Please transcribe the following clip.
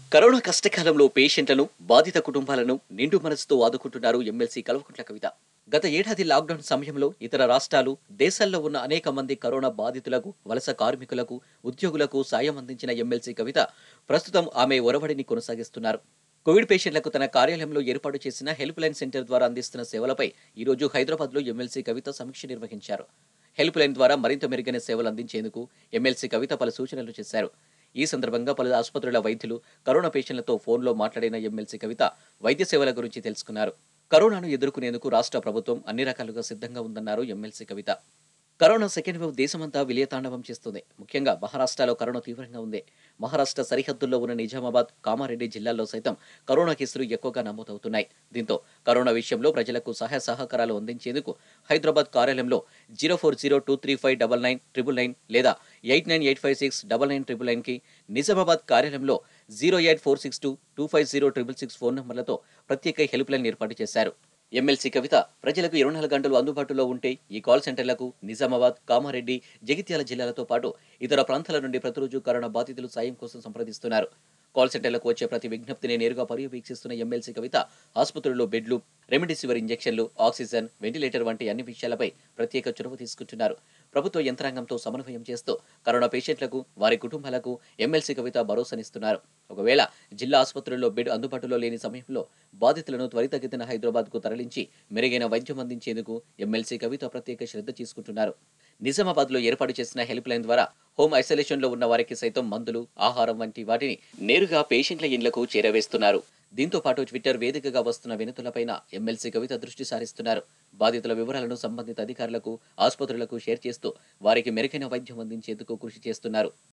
corona కష్టకాలంలో పేషెంట్లను బాధిత కుటుంబాలను నిండు మనసుతో ఆదుకుంటున్నారు ఎమ్మెల్సీ కల్వకుంట్ల కవిత గత ఏడాది లాక్డౌన్ సమయంలో ఇతర రాష్ట్రాలు దేశాల్లో ఉన్న అనేక మంది కరోనా బాధితులకు వలస కార్మికులకు ఉద్యోగులకు సాయం అందించిన ఎమ్మెల్సీ కవిత ప్రస్తుతం ఆమె ఒరవడిని కొనసాగిస్తున్నారు కోవిడ్ పేషెంట్లకు తన కార్యాలయంలో ఏర్పాటు చేసిన హెల్ప్ లైన్ సెంటర్ ద్వారా అందిస్తున్న సేవలపై ఈ రోజు హైదరాబాద్ లో ఎమ్మెల్సీ కవిత సమీక్ష నిర్వహించారు హెల్ప్ లైన్ ద్వారా మరింత మెరుగైన సేవలు అందించేందుకు ఎమ్మెల్సీ కవిత పలు సూచనలు చేశారు ఈ సందర్భంగా పలు ఆసుపత్రుల వైద్యులు కరోనా పేషెంట్లతో ఫోన్లో మాట్లాడిన ఎమ్మెల్సీ కవిత వైద్య సేవల గురించి తెలుసుకున్నారు కరోనాను ఎదుర్కొనేందుకు రాష్ట్ర ప్రభుత్వం అన్ని రకాలుగా సిద్ధంగా ఉందన్నారు MLC Kavitha corona second wave దేశమంతా విలయతాండవం చేస్తుంది ముఖ్యంగా మహారాష్ట్రలో కరోనా తీవ్రంగా ఉంది మహారాష్ట్ర సరిహద్దుల్లో ఉన్న నిజామాబాద్ కామారెడ్డి జిల్లాల్లో సైతం కరోనా కేసులు ఎక్కువగా నమోదవుతున్నాయి దీంతో కరోనా విషయంలో ప్రజలకు సహాయ సహకారాలు అందించేందుకు హైదరాబాద్ కార్యాలయంలో zero four zero two three five double nine triple nine లేదా eight nine eight five six double nine triple నైన్కి నిజామాబాద్ కార్యాలయంలో zero eight four six two two five zero triple six phone నంబర్లతో ప్రత్యేక హెల్ప్ లైన్ ఏర్పాటు చేశారు MLC కవిత ప్రజలకు ఇరవై నాలుగు గంటలు అందుబాటులో ఉంటే ఈ కాల్ సెంటర్లకు నిజామాబాద్ కామారెడ్డి జగిత్యాల జిల్లాలతో పాటు ఇతర ప్రాంతాల నుండి ప్రతిరోజు కరోనా బాధితులు సాయం కోసం సంప్రదిస్తున్నారు కాల్ సెంటర్లకు వచ్చే ప్రతి విజ్ఞప్తిని నేరుగా పర్యవేక్షిస్తున్న ఎమ్మెల్సీ కవిత ఆసుపత్రుల్లో బెడ్లు రెమిడిసివర్ ఇంజెక్షన్లు ఆక్సిజన్ వెంటిలేటర్ వంటి అన్ని విషయాలపై ప్రత్యేక చొరవ తీసుకుంటున్నారు ప్రభుత్వ యంత్రాంగంతో సమన్వయం చేస్తూ కరోనా పేషెంట్లకు వారి కుటుంబాలకు ఎమ్మెల్సీ కవిత భరోసానిస్తున్నారు ఒకవేళ జిల్లా ఆసుపత్రుల్లో బెడ్ అందుబాటులో లేని సమయంలో బాధితులను త్వరితగతిన హైదరాబాద్ కు తరలించి మెరుగైన వైద్యం అందించేందుకు ఎమ్మెల్సీ కవిత ప్రత్యేక శ్రద్ధ తీసుకుంటున్నారు నిజామాబాద్ లో ఏర్పాటు చేసిన హెల్ప్ లైన్ ద్వారా హోమ్ ఐసోలేషన్ లో ఉన్న వారికి సైతం మందులు ఆహారం వంటి వాటిని నేరుగా పేషెంట్ల ఇండ్లకు చేరవేస్తున్నారు దీంతో పాటు ట్విట్టర్ వేదికగా వస్తున్న వినతులపైన ఎమ్మెల్సీ కవిత దృష్టి సారిస్తున్నారు బాధితుల వివరాలను సంబంధిత అధికారులకు ఆసుపత్రులకు షేర్ చేస్తూ వారికి మెరుగైన వైద్యం అందించేందుకు కృషి చేస్తున్నారు